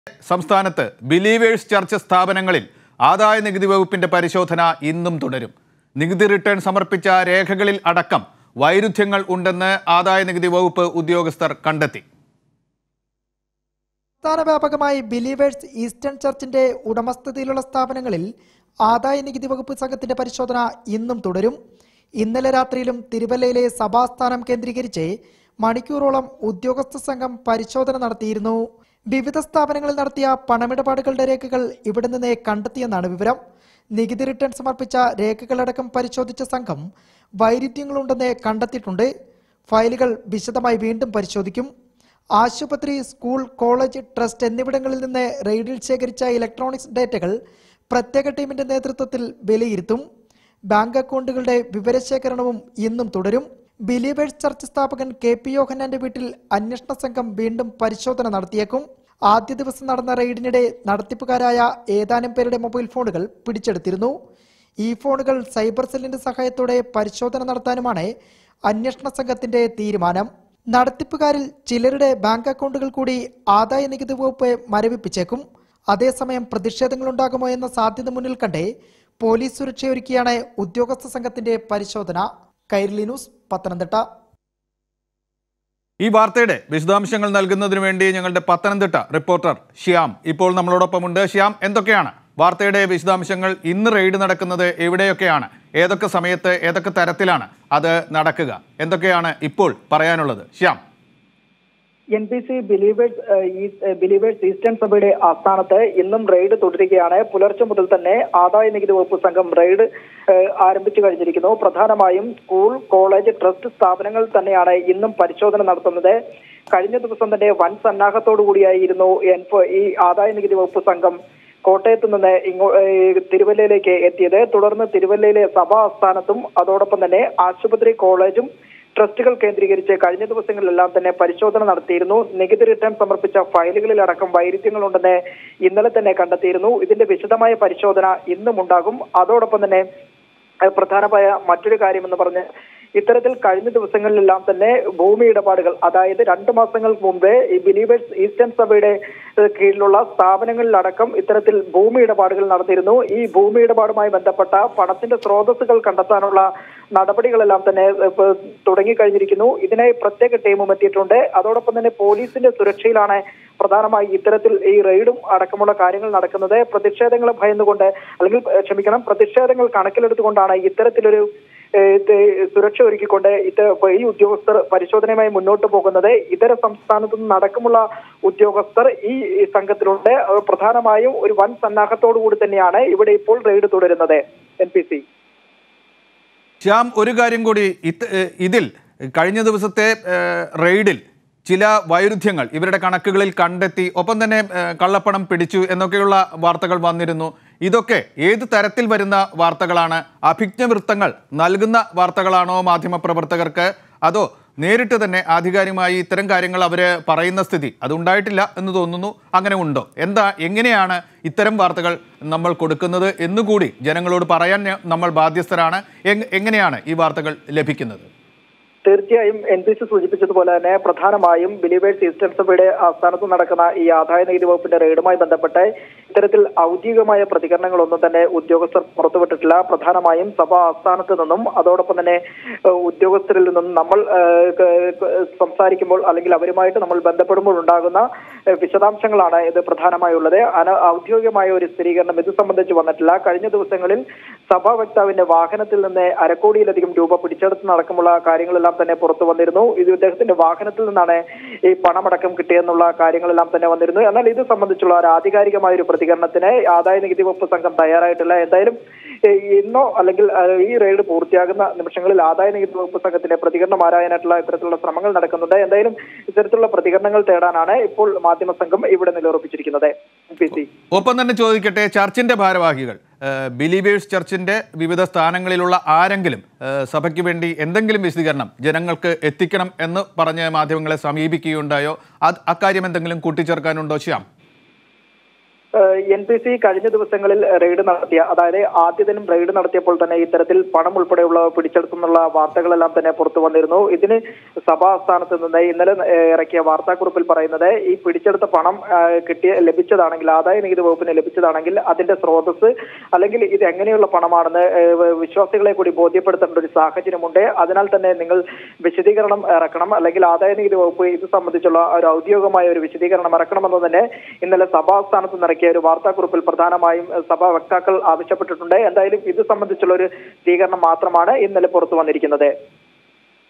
സംസ്ഥാനത്ത് believers church സ്ഥാപനങ്ങളിൽ ആദായ നികുതി വകുപ്പിന്റെ പരിശോധന ഇന്നും തുടരും നികുതി റിട്ടേൺ സമർപ്പിച്ച രേഖകളിൽ അടക്കം വൈരുദ്ധ്യങ്ങൾ ഉണ്ടെന്ന് ആദായ നികുതി വകുപ്പ് ഉദ്യോഗസ്ഥർ കണ്ടെത്തി സംസ്ഥാന വ്യാപകമായി ബിലീവേഴ്സ് ഈസ്റ്റേൺ ചർച്ചിന്റെ ഉടമസ്ഥതയിലുള്ള സ്ഥാപനങ്ങളിൽ ആദായ നികുതി വകുപ്പ് സംഘത്തിന്റെ പരിശോധന ഇന്നും തുടരും ഇന്നലെ രാത്രിയിലും തിരുവല്ലയിലെ സഭാസ്ഥാനം കേന്ദ്രീകരിച്ച് മണിക്കൂറോളം ഉദ്യോഗസ്ഥ സംഘം പരിശോധന നടത്തിയിരുന്നു വിവിധ സ്ഥാപനങ്ങളിൽ നടത്തിയ പണമിടപാടുകളുടെ രേഖകൾ ഇവിടെ നിന്ന് കണ്ടെത്തിയെന്നാണ് വിവരം നികുതി റിട്ടേൺ സമർപ്പിച്ച രേഖകളടക്കം പരിശോധിച്ച സംഘം വൈരുദ്ധ്യങ്ങളുണ്ടെന്ന് കണ്ടെത്തിയിട്ടുണ്ട് ഫയലുകൾ വിശദമായി വീണ്ടും പരിശോധിക്കും ആശുപത്രി സ്കൂൾ കോളേജ് ട്രസ്റ്റ് എന്നിവിടങ്ങളിൽ നിന്ന് റെയ്ഡിൽ ശേഖരിച്ച ഇലക്ട്രോണിക്സ് ഡേറ്റകൾ പ്രത്യേക ടീമിന്റെ നേതൃത്വത്തിൽ വിലയിരുത്തും ബാങ്ക് അക്കൗണ്ടുകളുടെ വിവരശേഖരണവും ഇന്നും തുടരും ബിലീവേഴ്സ് ചർച്ച് സ്ഥാപകൻ കെ പി യോഹന്നാന്റെ വീട്ടിൽ അന്വേഷണ സംഘം വീണ്ടും പരിശോധന നടത്തിയേക്കും ആദ്യ ദിവസം നടന്ന റെയ്ഡിനിടെ നടത്തിപ്പുകാരായ ഏതാനും പേരുടെ മൊബൈൽ ഫോണുകൾ പിടിച്ചെടുത്തിരുന്നു ഈ ഫോണുകൾ സൈബർ സെല്ലിന്റെ സഹായത്തോടെ പരിശോധന നടത്താനുമാണ് അന്വേഷണ സംഘത്തിന്റെ തീരുമാനം നടത്തിപ്പുകാരിൽ ചിലരുടെ ബാങ്ക് അക്കൗണ്ടുകൾ കൂടി ആദായ നികുതി വകുപ്പ് മരവിപ്പിച്ചേക്കും അതേസമയം പ്രതിഷേധങ്ങൾ ഉണ്ടാകുമോ എന്ന സാധ്യത മുന്നിൽ കണ്ടേ പോലീസ് സുരക്ഷയൊരുക്കിയാണ് ഉദ്യോഗസ്ഥ സംഘത്തിന്റെ പരിശോധന കൈരളി ന്യൂസ് പത്തനംതിട്ട ഈ വാർത്തയുടെ വിശദാംശങ്ങൾ നൽകുന്നതിന് വേണ്ടി ഞങ്ങളുടെ പത്തനംതിട്ട റിപ്പോർട്ടർ ശ്യാം ഇപ്പോൾ നമ്മളോടൊപ്പമുണ്ട് ശ്യാം എന്തൊക്കെയാണ് വാർത്തയുടെ വിശദാംശങ്ങൾ ഇന്ന് റെയ്ഡ് നടക്കുന്നത് എവിടെയൊക്കെയാണ് ഏതൊക്കെ സമയത്ത് ഏതൊക്കെ തരത്തിലാണ് അത് നടക്കുക എന്തൊക്കെയാണ് ഇപ്പോൾ പറയാനുള്ളത് Shyam N P C Believers ഏഹ്, ഈ- ഏഹ്, ബിലീവേഴ്സ് ഈസ്റ്റേൺ സഭയുടെ ആസ്ഥാനത്ത് ഇന്നും റെയ്ഡ് തുടരുകയാണ് പുലർച്ചെ മുതൽ തന്നെ ആദായ നികുതി വകുപ്പ് സംഘം റെയ്ഡ് ഏഹ്, ആരംഭിച്ചു കഴിഞ്ഞിരിക്കുന്നു പ്രധാനമായും സ്കൂൾ കോളേജ് ട്രസ്റ്റ് സ്ഥാപനങ്ങൾ തന്നെയാണ് ഇന്നും പരിശോധന നടത്തുന്നത് കഴിഞ്ഞ ദിവസം തന്നെ വൻ സന്നാഹത്തോടു കൂടിയായിരുന്നു എൻഫോ ഈ ആദായ നികുതി വകുപ്പ് സംഘം കോട്ടയത്ത് നിന്ന് ഇങ്ങോ ഏഹ്, തിരുവല്ലയിലേക്ക് എത്തിയത് തുടർന്ന് തിരുവല്ലയിലെ സഭാ ആസ്ഥാനത്തും അതോടൊപ്പം തന്നെ ആശുപത്രി കോളേജും ട്രസ്റ്റുകൾ കേന്ദ്രീകരിച്ച് കഴിഞ്ഞ ദിവസങ്ങളിലെല്ലാം തന്നെ പരിശോധന നടത്തിയിരുന്നു നികുതി റിട്ടേൺ സമർപ്പിച്ച ഫയലുകളിലടക്കം വൈരുദ്ധ്യങ്ങളുണ്ടെന്ന് ഇന്നലെ തന്നെ കണ്ടെത്തിയിരുന്നു ഇതിന്റെ വിശദമായ പരിശോധന ഇന്നും ഉണ്ടാകും അതോടൊപ്പം തന്നെ ഏഹ്, പ്രധാനമായ മറ്റൊരു കാര്യമെന്ന് പറഞ്ഞ് ഇത്തരത്തിൽ കഴിഞ്ഞ ദിവസങ്ങളിലെല്ലാം തന്നെ ഭൂമി ഇടപാടുകൾ അതായത് രണ്ടു മാസങ്ങൾക്ക് മുമ്പേ ഈ ബിലീവേഴ്സ് ഈസ്റ്റേൺ സഭയുടെ ഏഹ്, കീഴിലുള്ള സ്ഥാപനങ്ങളിലടക്കം ഇത്തരത്തിൽ ഭൂമി ഇടപാടുകൾ നടന്നിരുന്നു ഈ ഭൂമി ഇടപാടുമായി ബന്ധപ്പെട്ട പണത്തിന്റെ സ്രോതസ്സുകൾ കണ്ടെത്താനുള്ള നടപടികളെല്ലാം തന്നെ ഏഹ്, ഇപ്പൊ തുടങ്ങിക്കഴിഞ്ഞിരിക്കുന്നു ഇതിനായി പ്രത്യേക ടീമും എത്തിയിട്ടുണ്ട് അതോടൊപ്പം തന്നെ പോലീസിന്റെ സുരക്ഷയിലാണ് പ്രധാനമായി ഇത്തരത്തിൽ ഈ റെയ്ഡും അടക്കമുള്ള കാര്യങ്ങൾ നടക്കുന്നത് പ്രതിഷേധങ്ങളെ ഭയന്നുകൊണ്ട് അല്ലെങ്കിൽ ഏഹ്, ക്ഷമിക്കണം പ്രതിഷേധങ്ങൾ കണക്കിലെടുത്തുകൊണ്ടാണ് ഇത്തരത്തിലൊരു ഏഹ്, ഇത് സുരക്ഷ ഒരുക്കിക്കൊണ്ട് ഇത് ഈ ഉദ്യോഗസ്ഥർ പരിശോധനയുമായി മുന്നോട്ട് പോകുന്നത് ഇതര സംസ്ഥാനത്തു നിന്ന് അടക്കമുള്ള ഉദ്യോഗസ്ഥർ ഈ ഈ സംഘത്തിലുണ്ട് അവർ പ്രധാനമായും ഒരു വൻ സന്നാഹത്തോടു കൂടി തന്നെയാണ് ഇവിടെ ഇപ്പോൾ റെയ്ഡ് തുടരുന്നത് എൻ പി സി ശ്യാം ഒരു കാര്യം കൂടി ഇത് ഏഹ് ഇതിൽ കഴിഞ്ഞ ദിവസത്തെ ഏഹ് റെയ്ഡിൽ ചില വൈരുദ്ധ്യങ്ങൾ ഇവരുടെ കണക്കുകളിൽ കണ്ടെത്തി ഒപ്പം തന്നെ ഏഹ് കള്ളപ്പണം പിടിച്ചു എന്നൊക്കെയുള്ള വാർത്തകൾ വന്നിരുന്നു ഇതൊക്കെ ഏത് തരത്തിൽ വരുന്ന വാർത്തകളാണ് അഭിജ്ഞ വൃത്തങ്ങൾ നൽകുന്ന വാർത്തകളാണോ മാധ്യമപ്രവർത്തകർക്ക് അതോ നേരിട്ട് തന്നെ ആധികാരികമായി ഇത്തരം കാര്യങ്ങൾ അവർ പറയുന്ന സ്ഥിതി അതുണ്ടായിട്ടില്ല എന്ന് തോന്നുന്നു അങ്ങനെ ഉണ്ടോ എന്താ എങ്ങനെയാണ് ഇത്തരം വാർത്തകൾ നമ്മൾ കൊടുക്കുന്നത് എന്നുകൂടി ജനങ്ങളോട് പറയാൻ ഞ- നമ്മൾ ബാധ്യസ്ഥരാണ് എങ്- എങ്ങനെയാണ് ഈ വാർത്തകൾ ലഭിക്കുന്നത് തീർച്ചയായും എൻ പി സി സൂചിപ്പിച്ചതുപോലെ തന്നെ പ്രധാനമായും ബിലീവേഴ്സ് ഈസ്റ്റേൺ സഭയുടെ ആസ്ഥാനത്ത് നടക്കുന്ന ഈ ആദായ നികുതി വകുപ്പിന്റെ റെയ്ഡുമായി ബന്ധപ്പെട്ട് ഇത്തരത്തിൽ ഔദ്യോഗികമായ പ്രതികരണങ്ങളൊന്നും തന്നെ ഉദ്യോഗസ്ഥർ പുറത്തുവിട്ടിട്ടില്ല പ്രധാനമായും സഭ ആസ്ഥാനത്ത് നിന്നും അതോടൊപ്പം തന്നെ ഏഹ്, ഉദ്യോഗസ്ഥരിൽ നിന്നും നമ്മൾ ഏഹ്, ക- ക- സംസാരിക്കുമ്പോൾ അല്ലെങ്കിൽ അവരുമായിട്ട് നമ്മൾ ബന്ധപ്പെടുമ്പോൾ ഉണ്ടാകുന്ന ഏഹ്, വിശദാംശങ്ങളാണ് ഇത് പ്രധാനമായുള്ളത് അന ഔദ്യോഗികമായ ഒരു സ്ഥിരീകരണം ഇത് സംബന്ധിച്ച് വന്നിട്ടില്ല കഴിഞ്ഞ ദിവസങ്ങളിൽ സഭാ വക്താവിന്റെ വാഹനത്തിൽ നിന്ന് അരക്കോടിയിലധികം രൂപ പിടിച്ചെടുത്ത് നടക്കുമുള്ള കാര്യങ്ങളെല്ലാം തന്നെ പുറത്തു വന്നിരുന്നു ഇത് ഇദ്ദേഹത്തിന്റെ വാഹനത്തിൽ നിന്നാണ് ഈ പണമടക്കം കിട്ടിയെന്നുള്ള കാര്യങ്ങളെല്ലാം തന്നെ വന്നിരുന്നു എന്നാൽ ഇത് സംബന്ധിച്ചുള്ള ഒരു ആധികാരികമായ ഒരു പ്രതികരണത്തിന് ആദായ നികുതി വകുപ്പ് സംഘം തയ്യാറായിട്ടില്ല എന്തായാലും ഏഹ്, ഇന്നോ അല്ലെങ്കിൽ ഏഹ്, ഈ റെയ്ഡ് പൂർത്തിയാകുന്ന നിമിഷങ്ങളിൽ ആദായ നികുതി വകുപ്പ് സംഘത്തിന്റെ പ്രതികരണം ആരായാനായിട്ടുള്ള ഇത്തരത്തിലുള്ള ശ്രമങ്ങൾ നടക്കുന്നുണ്ട് എന്തായാലും ഇത്തരത്തിലുള്ള പ്രതികരണങ്ങൾ തേടാനാണ് ഇപ്പോൾ മാധ്യമ സംഘം ഇവിടെ നിലയുറപ്പിച്ചിരിക്കുന്നത് പി സി ഒപ്പം തന്നെ ചോദിക്കട്ടെ ചർച്ചിന്റെ ഭാരവാഹികൾ ഏഹ് ബിലീവേഴ്സ് ചർച്ചിന്റെ വിവിധ സ്ഥാനങ്ങളിലുള്ള ആരെങ്കിലും ഏഹ് സഭയ്ക്ക് വേണ്ടി എന്തെങ്കിലും വിശദീകരണം ജനങ്ങൾക്ക് എത്തിക്കണം എന്ന് പറഞ്ഞ് മാധ്യമങ്ങളെ സമീപിക്കുകയുണ്ടായോ അത് അക്കാര്യം എന്തെങ്കിലും കൂട്ടിച്ചേർക്കാനുണ്ടോ ശ്യാം ഏഹ് എൻ പി സി കഴിഞ്ഞ ദിവസങ്ങളിൽ റെയ്ഡ് നടത്തിയ അതായത് ആദ്യ ദിനം റെയ്ഡ് നടത്തിയപ്പോൾ തന്നെ ഇത്തരത്തിൽ പണം ഉൾപ്പെടെയുള്ള പിടിച്ചെടുത്തെന്നുള്ള വാർത്തകളെല്ലാം തന്നെ പുറത്തു വന്നിരുന്നു ഇതിന് സഭാ ആസ്ഥാനത്ത് നിന്ന് ഇന്നലെ ഏഹ്, ഇറക്കിയ വാർത്താക്കുറിപ്പിൽ പറയുന്നത് ഈ പിടിച്ചെടുത്ത പണം ഏഹ്, കിട്ടിയ ലഭിച്ചതാണെങ്കിൽ ആദായ നികുതി വകുപ്പിന് ലഭിച്ചതാണെങ്കിൽ അതിന്റെ സ്രോതസ് അല്ലെങ്കിൽ ഇത് എങ്ങനെയുള്ള പണമാണെന്ന് ഏഹ്, വിശ്വാസികളെ കൂടി ബോധ്യപ്പെടുത്തേണ്ട ഒരു സാഹചര്യമുണ്ട് അതിനാൽ തന്നെ നിങ്ങൾ വിശദീകരണം ഇറക്കണം അല്ലെങ്കിൽ ആദായ നികുതി വകുപ്പ് ഇത് സംബന്ധിച്ചുള്ള ഒരു ഔദ്യോഗികമായ ഒരു വിശദീകരണം ഇറക്കണമെന്ന് തന്നെ ഇന്നലെ സഭാസ്ഥാനത്ത് നിറക്കിയ ഒരു വാർത്താക്കുറിപ്പിൽ പ്രധാനമായും ഏഹ്, സഭാ വക്താക്കൾ ആവശ്യപ്പെട്ടിട്ടുണ്ട് എന്തായാലും ഇത് സംബന്ധിച്ചുള്ള ഒരു സ്വീകരണം മാത്രമാണ് ഇന്നലെ പുറത്തു വന്നിരിക്കുന്നത്